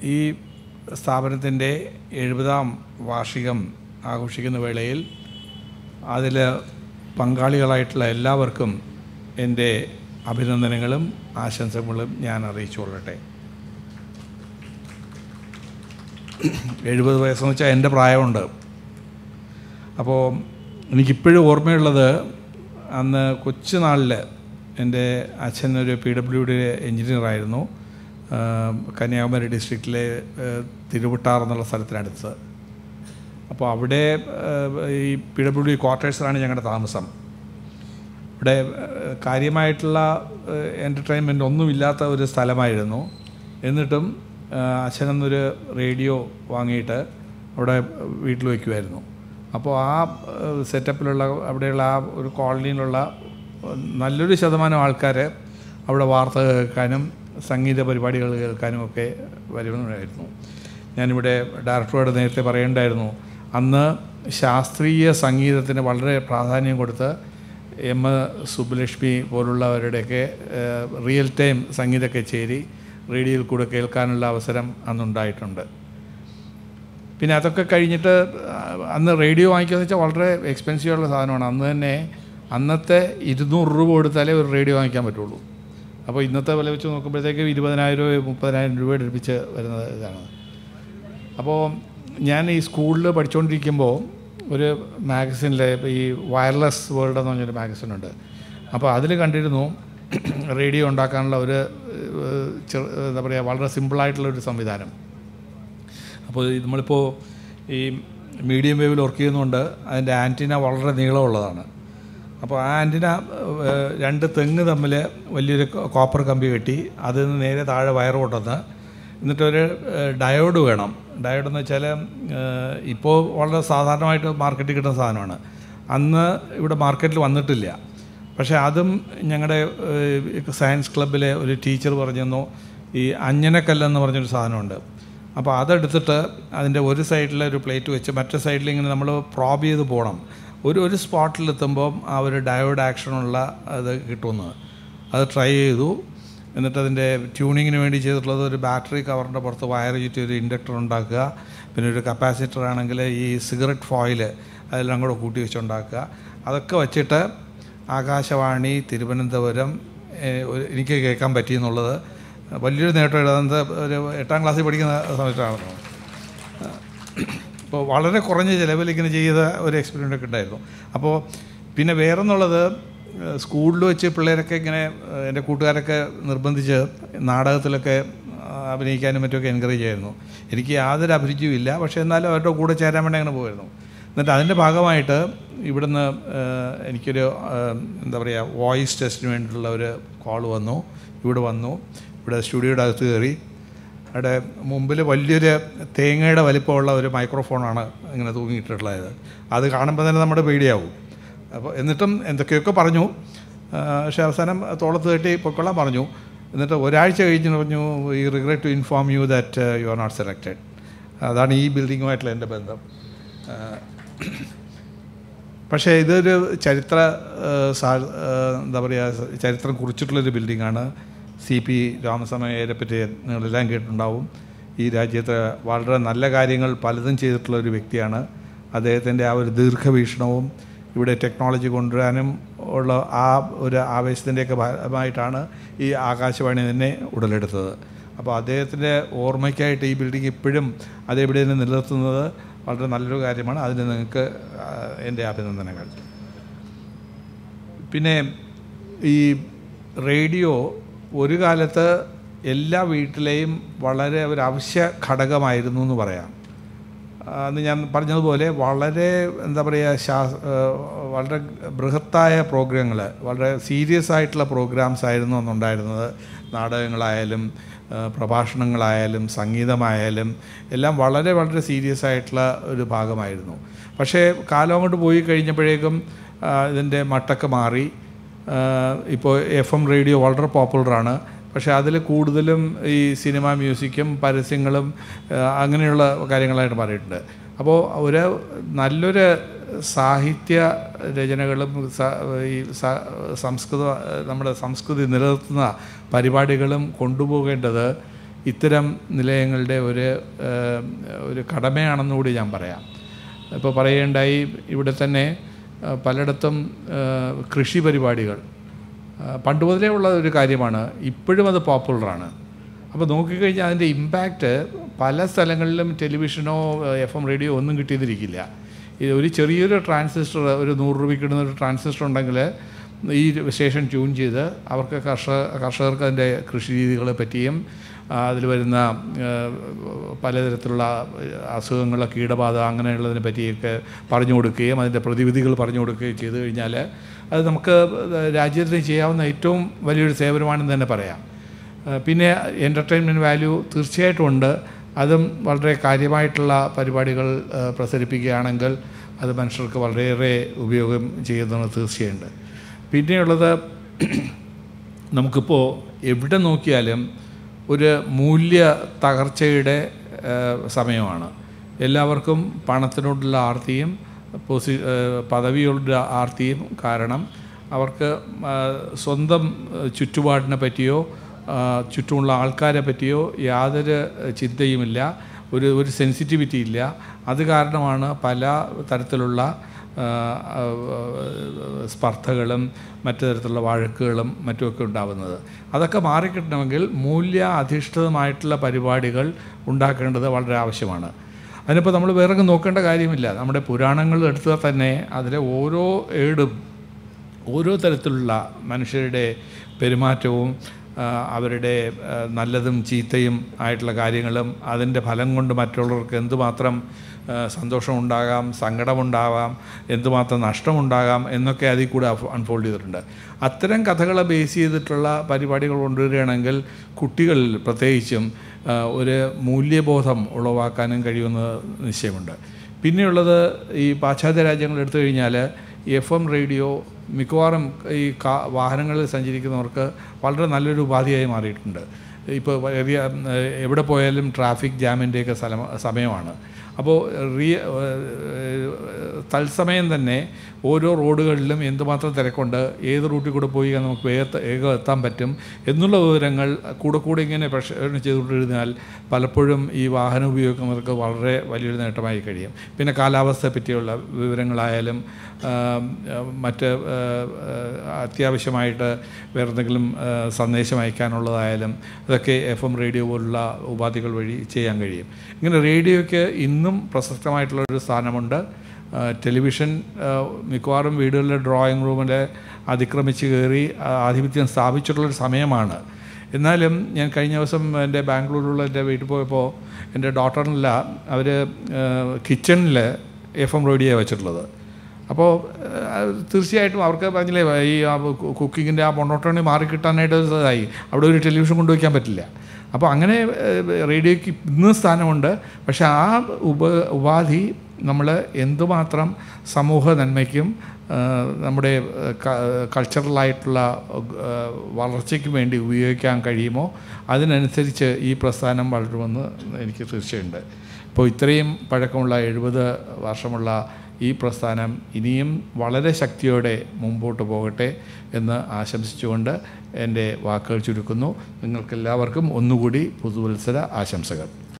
ഈ സ്ഥാപനത്തിൻ്റെ എഴുപതാം വാർഷികം ആഘോഷിക്കുന്ന വേളയിൽ അതിൽ പങ്കാളികളായിട്ടുള്ള എല്ലാവർക്കും എൻ്റെ അഭിനന്ദനങ്ങളും ആശംസകളും ഞാൻ അറിയിച്ചു കൊള്ളട്ടെ എഴുപത് വയസ്സെന്ന് വെച്ചാൽ എൻ്റെ പ്രായമുണ്ട് അപ്പോൾ എനിക്കിപ്പോഴും ഓർമ്മയുള്ളത് അന്ന് കൊച്ചുനാളിൽ എൻ്റെ അച്ഛൻ ഒരു പി ഡബ്ല്യു ഡി എഞ്ചിനീയറായിരുന്നു കന്യാകുമാരി ഡിസ്ട്രിക്റ്റിലെ തിരുവിട്ടാർ എന്നുള്ള സ്ഥലത്തിനടുത്ത് അപ്പോൾ അവിടെ ഈ പി ഡബ്ല്യു ഡി ക്വാർട്ടേഴ്സിലാണ് ഞങ്ങളുടെ താമസം ഇവിടെ കാര്യമായിട്ടുള്ള എൻ്റർടൈൻമെൻ്റ് ഒന്നുമില്ലാത്ത ഒരു സ്ഥലമായിരുന്നു എന്നിട്ടും അച്ഛനൊന്നൊരു റേഡിയോ വാങ്ങിയിട്ട് അവിടെ വീട്ടിൽ വയ്ക്കുമായിരുന്നു അപ്പോൾ ആ സെറ്റപ്പിലുള്ള അവിടെയുള്ള ആ ഒരു കോളനിയിലുള്ള നല്ലൊരു ശതമാനം ആൾക്കാർ അവിടെ വാർത്ത കേൾക്കാനും സംഗീത പരിപാടികൾ കേൾക്കാനും ഒക്കെ വരുന്നതായിരുന്നു ഞാനിവിടെ ഡയറക്ടറോട് നേരത്തെ പറയേണ്ടായിരുന്നു അന്ന് ശാസ്ത്രീയ സംഗീതത്തിന് വളരെ പ്രാധാന്യം കൊടുത്ത് എം സുബ്ബലക്ഷ്മി പോലുള്ളവരുടെയൊക്കെ റിയൽ ടൈം സംഗീത കച്ചേരി റേഡിയോയിൽ കൂടെ കേൾക്കാനുള്ള അവസരം അന്നുണ്ടായിട്ടുണ്ട് പിന്നെ അതൊക്കെ കഴിഞ്ഞിട്ട് അന്ന് റേഡിയോ വാങ്ങിക്കുക വെച്ചാൽ വളരെ എക്സ്പെൻസീവ് ഉള്ള സാധനമാണ് അന്ന് തന്നെ അന്നത്തെ ഇരുന്നൂറ് രൂപ കൊടുത്താലേ ഒരു റേഡിയോ വാങ്ങിക്കാൻ പറ്റുള്ളൂ അപ്പോൾ ഇന്നത്തെ വില വെച്ച് നോക്കുമ്പോഴത്തേക്ക് ഇരുപതിനായിരം രൂപ മുപ്പതിനായിരം രൂപ അടുപ്പിച്ച് വരുന്ന ഇതാണ് അപ്പോൾ ഞാൻ ഈ സ്കൂളിൽ പഠിച്ചുകൊണ്ടിരിക്കുമ്പോൾ ഒരു മാഗസിനിൽ ഈ വയർലെസ് വേൾഡ് എന്ന് പറഞ്ഞൊരു മാഗസിനുണ്ട് അപ്പോൾ അതിൽ കണ്ടിരുന്നു റേഡിയോ ഉണ്ടാക്കാനുള്ള ഒരു എന്താ പറയുക വളരെ സിമ്പിളായിട്ടുള്ള ഒരു സംവിധാനം അപ്പോൾ നമ്മളിപ്പോൾ ഈ മീഡിയം വേവിൽ വർക്ക് ചെയ്യുന്നതുകൊണ്ട് അതിൻ്റെ ആൻറ്റിന വളരെ നീളമുള്ളതാണ് അപ്പോൾ ആ ആൻറ്റിന രണ്ട് തെങ്ങ് തമ്മിൽ വലിയൊരു കോപ്പർ കമ്പി കെട്ടി അതിൽ നിന്ന് നേരെ താഴെ വയർ കൊണ്ടുവന്ന് എന്നിട്ടൊരു ഡയോഡ് വേണം ഡയോഡ് എന്ന് വെച്ചാൽ ഇപ്പോൾ വളരെ സാധാരണമായിട്ട് മാർക്കറ്റിൽ കിട്ടുന്ന സാധനമാണ് അന്ന് ഇവിടെ മാർക്കറ്റിൽ വന്നിട്ടില്ല പക്ഷേ അതും ഞങ്ങളുടെ സയൻസ് ക്ലബ്ബിലെ ഒരു ടീച്ചർ പറഞ്ഞു ഈ അഞ്ഞനക്കല്ലെന്ന് പറഞ്ഞൊരു സാധനമുണ്ട് അപ്പോൾ അതെടുത്തിട്ട് അതിൻ്റെ ഒരു സൈഡിൽ ഒരു പ്ലേറ്റ് വെച്ച് മറ്റേ സൈഡിൽ ഇങ്ങനെ നമ്മൾ പ്രോബ് ചെയ്ത് പോകണം ഒരു ഒരു സ്പോട്ടിലെത്തുമ്പോൾ ആ ഒരു ഡയോഡ് ആക്ഷനുള്ള അത് കിട്ടുമെന്ന് അത് ട്രൈ ചെയ്തു എന്നിട്ട് അതിൻ്റെ ട്യൂണിങ്ങിന് വേണ്ടി ചെയ്തിട്ടുള്ളത് ഒരു ബാറ്ററി കവറിൻ്റെ പുറത്ത് വയർ ചുറ്റി ഒരു ഇൻഡക്ടർ ഉണ്ടാക്കുക പിന്നെ ഒരു കപ്പാസിറ്റർ ആണെങ്കിൽ ഈ സിഗരറ്റ് ഫോയിൽ അതെല്ലാം കൂടെ കൂട്ടി വെച്ചുണ്ടാക്കുക അതൊക്കെ വച്ചിട്ട് ആകാശവാണി തിരുവനന്തപുരം എനിക്ക് കേൾക്കാൻ പറ്റിയെന്നുള്ളത് വലിയൊരു നേട്ടം എഴുതാത്ത ഒരു എട്ടാം ക്ലാസ്സിൽ പഠിക്കുന്ന സമയത്താണല്ലോ അപ്പോൾ വളരെ കുറഞ്ഞ ചിലവിൽ ഇങ്ങനെ ചെയ്ത ഒരു എക്സ്പീരിയൻ്റ് ഒക്കെ ഉണ്ടായിരുന്നു അപ്പോൾ പിന്നെ വേറെന്നുള്ളത് സ്കൂളിൽ വെച്ച് പിള്ളേരൊക്കെ ഇങ്ങനെ എൻ്റെ കൂട്ടുകാരൊക്കെ നിർബന്ധിച്ച് നാടകത്തിലൊക്കെ അഭിനയിക്കാനും മറ്റുമൊക്കെ എൻകറേജ് ആയിരുന്നു എനിക്ക് യാതൊരു അഭിരുചിയും ഇല്ല പക്ഷേ എന്നാലും അവരുടെ കൂടെ ചേരാൻ വേണ്ടി അങ്ങനെ പോകുമായിരുന്നു എന്നിട്ട് അതിൻ്റെ ഭാഗമായിട്ട് ഇവിടുന്ന് എനിക്കൊരു എന്താ പറയുക വോയിസ് ടെസ്റ്റിന് വേണ്ടിയിട്ടുള്ള ഒരു കോൾ വന്നു ഇവിടെ വന്നു ഇവിടെ സ്റ്റുഡിയോയുടെ അകത്ത് കയറി അവിടെ മുമ്പിൽ വലിയൊരു തേങ്ങയുടെ വലിപ്പമുള്ള ഒരു മൈക്രോഫോണാണ് ഇങ്ങനെ തൂങ്ങിയിട്ടുള്ളത് അത് കാണുമ്പോൾ തന്നെ നമ്മുടെ പേടിയാവും അപ്പോൾ എന്നിട്ടും എന്തൊക്കെയൊക്കെ പറഞ്ഞു പക്ഷേ അവസാനം തോളത്ത് കെട്ടി പൊക്കൊള്ളാൻ പറഞ്ഞു എന്നിട്ട് ഒരാഴ്ച കഴിഞ്ഞ് പറഞ്ഞു ഈ regret to inform you that you are not selected അതാണ് ഈ ബിൽഡിങ്ങുമായിട്ടുള്ള എൻ്റെ ബന്ധം പക്ഷേ ഇതൊരു ചരിത്ര എന്താ പറയുക ചരിത്രം കുറിച്ചിട്ടുള്ളൊരു ബിൽഡിങ്ങാണ് സി പി രാമസ്വാമിയെ പറ്റി നിങ്ങളെല്ലാം കേട്ടിട്ടുണ്ടാവും ഈ രാജ്യത്ത് വളരെ നല്ല കാര്യങ്ങൾ പലതും ചെയ്തിട്ടുള്ള ഒരു വ്യക്തിയാണ് അദ്ദേഹത്തിൻ്റെ ആ ഒരു ദീർഘവീക്ഷണവും ഇവിടെ ടെക്നോളജി കൊണ്ടുവരാനും ഉള്ള ആ ഒരു ആവേശത്തിൻ്റെയൊക്കെ ഭാഗമായിട്ടാണ് ഈ ആകാശവാണി തന്നെ ഉടലെടുത്തത് അപ്പോൾ അദ്ദേഹത്തിൻ്റെ ഓർമ്മയ്ക്കായിട്ട് ഈ ബിൽഡിംഗ് ഇപ്പോഴും അതെവിടെ തന്നെ നിലനിർത്തുന്നത് വളരെ നല്ലൊരു കാര്യമാണ് അതിന് നിങ്ങൾക്ക് എൻ്റെ അഭിനന്ദനങ്ങൾ പിന്നെ ഈ റേഡിയോ ഒരു കാലത്ത് എല്ലാ വീട്ടിലെയും വളരെ ഒരു അവശ്യ ഘടകമായിരുന്നു എന്ന് പറയാം അന്ന് ഞാൻ പറഞ്ഞതുപോലെ വളരെ എന്താ പറയുക ശാ വളരെ ബൃഹത്തായ പ്രോഗ്രാമുകൾ വളരെ സീരിയസ് ആയിട്ടുള്ള പ്രോഗ്രാംസ് ആയിരുന്നു അന്നുണ്ടായിരുന്നത് നാടകങ്ങളായാലും പ്രഭാഷണങ്ങളായാലും സംഗീതമായാലും എല്ലാം വളരെ വളരെ സീരിയസ് ആയിട്ടുള്ള ഒരു ഭാഗമായിരുന്നു പക്ഷേ കാലം അങ്ങോട്ട് പോയി കഴിഞ്ഞപ്പോഴേക്കും ഇതിൻ്റെ മട്ടൊക്കെ മാറി ഇപ്പോൾ എഫ് എം റേഡിയോ വളരെ പോപ്പുലറാണ് പക്ഷേ അതിൽ കൂടുതലും ഈ സിനിമ മ്യൂസിക്കും പരസ്യങ്ങളും അങ്ങനെയുള്ള കാര്യങ്ങളായിട്ട് മാറിയിട്ടുണ്ട് അപ്പോൾ ഒരു നല്ലൊരു സാഹിത്യ രചനകളും ഈ സംസ്കൃത നമ്മുടെ സംസ്കൃതി നിലനിർത്തുന്ന പരിപാടികളും കൊണ്ടുപോകേണ്ടത് ഇത്തരം നിലയങ്ങളുടെ ഒരു ഏഹ്, ഒരു കടമയാണെന്നുകൂടി ഞാൻ പറയാം ഇപ്പോൾ പറയുകയുണ്ടായി ഇവിടെ തന്നെ ഏഹ്, പലയിടത്തും ഏഹ്, കൃഷി പരിപാടികൾ ഏഹ്, പണ്ട് മുതലേ ഉള്ള ഒരു കാര്യമാണ് ഇപ്പോഴും അത് പോപ്പുലറാണ് അപ്പോൾ നോക്കിക്കഴിഞ്ഞാൽ അതിൻ്റെ ഇമ്പാക്റ്റ് പല സ്ഥലങ്ങളിലും ടെലിവിഷനോ എഫ് എം റേഡിയോ ഒന്നും കിട്ടിയെന്നിരിക്കില്ല ഇത് ഒരു ചെറിയൊരു ട്രാൻസിസ്റ്റർ ഒരു നൂറ് രൂപയ്ക്ക് ഇടുന്ന ഒരു ട്രാൻസിസ്റ്റർ ഉണ്ടെങ്കിൽ ഈ സ്റ്റേഷൻ ട്യൂൺ ചെയ്ത് അവർക്ക് കർഷക കർഷകർക്ക് അതിൻ്റെ കൃഷി രീതികളെ പറ്റിയും അതിൽ വരുന്ന ആ, പലതരത്തിലുള്ള അസുഖങ്ങൾ കീടബാധ അങ്ങനെയുള്ളതിനെ പറ്റിയൊക്കെ പറഞ്ഞു കൊടുക്കുകയും അതിൻ്റെ പ്രതിവിധികൾ പറഞ്ഞു കൊടുക്കുകയും ചെയ്തു കഴിഞ്ഞാൽ അത് നമുക്ക് രാജ്യത്തിന് ചെയ്യാവുന്ന ഏറ്റവും വലിയൊരു സേവനമാണെന്ന് തന്നെ പറയാം ആ, പിന്നെ എൻ്റർടൈൻമെൻറ്റ് വാല്യൂ തീർച്ചയായിട്ടും ഉണ്ട് അതും വളരെ കാര്യമായിട്ടുള്ള പരിപാടികൾ ആ, പ്രസരിപ്പിക്കുകയാണെങ്കിൽ അത് മനുഷ്യർക്ക് വളരെയേറെ ഉപയോഗം ചെയ്യുന്നത് തീർച്ചയുണ്ട് പിന്നെയുള്ളത് നമുക്കിപ്പോൾ എവിടെ നോക്കിയാലും ഒരു മൂല്യ തകർച്ചയുടെ ആ, സമയമാണ് എല്ലാവർക്കും പണത്തിനോടുള്ള ആർത്തിയും പൊസി ആ, പദവിയോടുള്ള ആർത്തിയും കാരണം അവർക്ക് ആ, സ്വന്തം ആ, ചുറ്റുപാടിനെ പറ്റിയോ ആ, ചുറ്റുമുള്ള ആൾക്കാരെ പറ്റിയോ യാതൊരു ചിന്തയുമില്ല ഒരു ഒരു സെൻസിറ്റിവിറ്റി ഇല്ല അത് കാരണമാണ് പല തരത്തിലുള്ള ആ, ആ, സ്പർദ്ധകളും മറ്റു തരത്തിലുള്ള വഴക്കുകളും മറ്റുമൊക്കെ ഉണ്ടാകുന്നത് അതൊക്കെ മാറിക്കിട്ടണമെങ്കിൽ മൂല്യ അധിഷ്ഠിതമായിട്ടുള്ള പരിപാടികൾ ഉണ്ടാക്കേണ്ടത് വളരെ ആവശ്യമാണ് അതിനിപ്പോൾ നമ്മൾ വേറെ നോക്കേണ്ട കാര്യമില്ല നമ്മുടെ പുരാണങ്ങൾ എടുത്താൽ തന്നെ അതിലെ ഓരോ ഏടും ഓരോ തരത്തിലുള്ള മനുഷ്യരുടെ പെരുമാറ്റവും ആ, അവരുടെ ആ, നല്ലതും ചീത്തയും ആയിട്ടുള്ള കാര്യങ്ങളും അതിൻ്റെ ഫലം കൊണ്ട് മറ്റുള്ളവർക്ക് എന്തുമാത്രം ആ, സന്തോഷമുണ്ടാകാം സങ്കടമുണ്ടാകാം എന്തുമാത്രം നഷ്ടമുണ്ടാകാം എന്നൊക്കെ അതിൽ കൂടെ അൺഫോൾഡ് ചെയ്തിട്ടുണ്ട് അത്തരം കഥകളെ ബേസ് ചെയ്തിട്ടുള്ള പരിപാടികൾ കൊണ്ടുവരികയാണെങ്കിൽ കുട്ടികളിൽ പ്രത്യേകിച്ചും ആ, ഒരു മൂല്യബോധം ഉളവാക്കാനും കഴിയുമെന്ന് നിശ്ചയമുണ്ട് പിന്നെയുള്ളത് ഈ പാശ്ചാത്യ രാജ്യങ്ങൾ എടുത്തു കഴിഞ്ഞാൽ എഫ് എം റേഡിയോ മിക്കവാറും ഈ കാ വാഹനങ്ങളിൽ സഞ്ചരിക്കുന്നവർക്ക് വളരെ നല്ലൊരു ഉപാധിയായി മാറിയിട്ടുണ്ട് ഇപ്പോൾ ഏറിയ എവിടെ പോയാലും ട്രാഫിക് ജാമിൻ്റെയൊക്കെ സ്ഥലം സമയമാണ് അപ്പോൾ റിയ തത്സമയം തന്നെ ഓരോ റോഡുകളിലും എന്തുമാത്രം തിരക്കുണ്ട് ഏത് റൂട്ടിൽ കൂടെ പോയി നമുക്ക് വേഗത്ത് വേഗം എത്താൻ പറ്റും എന്നുള്ള വിവരങ്ങൾ കൂടെ കൂടെ ഇങ്ങനെ പ്രക്ഷേപണം ചെയ്തുകൊണ്ടിരുന്നാൽ പലപ്പോഴും ഈ വാഹനം ഉപയോഗിക്കുന്നവർക്ക് വളരെ വലിയൊരു നേട്ടമായി കഴിയും പിന്നെ കാലാവസ്ഥയെ പറ്റിയുള്ള വിവരങ്ങളായാലും ആ, മറ്റ് ആ, അത്യാവശ്യമായിട്ട് വേറെ എന്തെങ്കിലും ആ, സന്ദേശം അയക്കാനുള്ളതായാലും അതൊക്കെ എഫ് എം റേഡിയോ പോലുള്ള ഉപാധികൾ വഴി ചെയ്യാൻ കഴിയും ഇങ്ങനെ റേഡിയോയ്ക്ക് ഇന്നും പ്രസക്തമായിട്ടുള്ള ഒരു സ്ഥാനമുണ്ട് ആ, ടെലിവിഷൻ ആ, മിക്കവാറും വീടുകളിലെ ഡ്രോയിങ് റൂമിൽ അതിക്രമിച്ച് കയറി ആ, ആധിപത്യം സ്ഥാപിച്ചിട്ടുള്ളൊരു സമയമാണ് എന്നാലും ഞാൻ കഴിഞ്ഞ ദിവസം എൻ്റെ ബാംഗ്ലൂരിലുള്ള എൻ്റെ വീട്ടിൽ പോയപ്പോൾ എൻ്റെ ഡോട്ടറിനില്ല അവർ കിച്ചണിൽ എഫ് എം റേഡിയോ വെച്ചിട്ടുള്ളത് അപ്പോൾ തീർച്ചയായിട്ടും അവർക്ക് പറഞ്ഞില്ലേ ഈ കുക്കിങ്ങിൻ്റെ ആ മൊണോട്ടോണി മാറിക്കിട്ടാനായിട്ട് ഇതായി അവിടെ ഒരു ടെലിവിഷൻ കൊണ്ടുവയ്ക്കാൻ പറ്റില്ല അപ്പോൾ അങ്ങനെ ഏഹ്, റേഡിയോയ്ക്ക് ഇന്ന് സ്ഥാനമുണ്ട് പക്ഷേ ആ ഉപ ഉപാധി നമ്മൾ എന്തുമാത്രം സമൂഹ നന്മയ്ക്കും ഏഹ്, നമ്മുടെ ഏഹ്, ക- കൾച്ചറലായിട്ടുള്ള ഏഹ്, വളർച്ചയ്ക്കും വേണ്ടി ഉപയോഗിക്കാൻ കഴിയുമോ അതിനനുസരിച്ച് ഈ പ്രസ്ഥാനം വളരുമെന്ന് എനിക്ക് തീർച്ചയുണ്ട് ഇപ്പോൾ ഇത്രയും പഴക്കമുള്ള എഴുപത് വർഷമുള്ള ഈ പ്രസ്ഥാനം ഇനിയും വളരെ ശക്തിയോടെ മുമ്പോട്ട് പോകട്ടെ എന്ന് ആശംസിച്ചുകൊണ്ട് എൻ്റെ വാക്കുകൾ ചുരുക്കുന്നു നിങ്ങൾക്കെല്ലാവർക്കും ഒന്നുകൂടി പുതുവത്സര ആശംസകൾ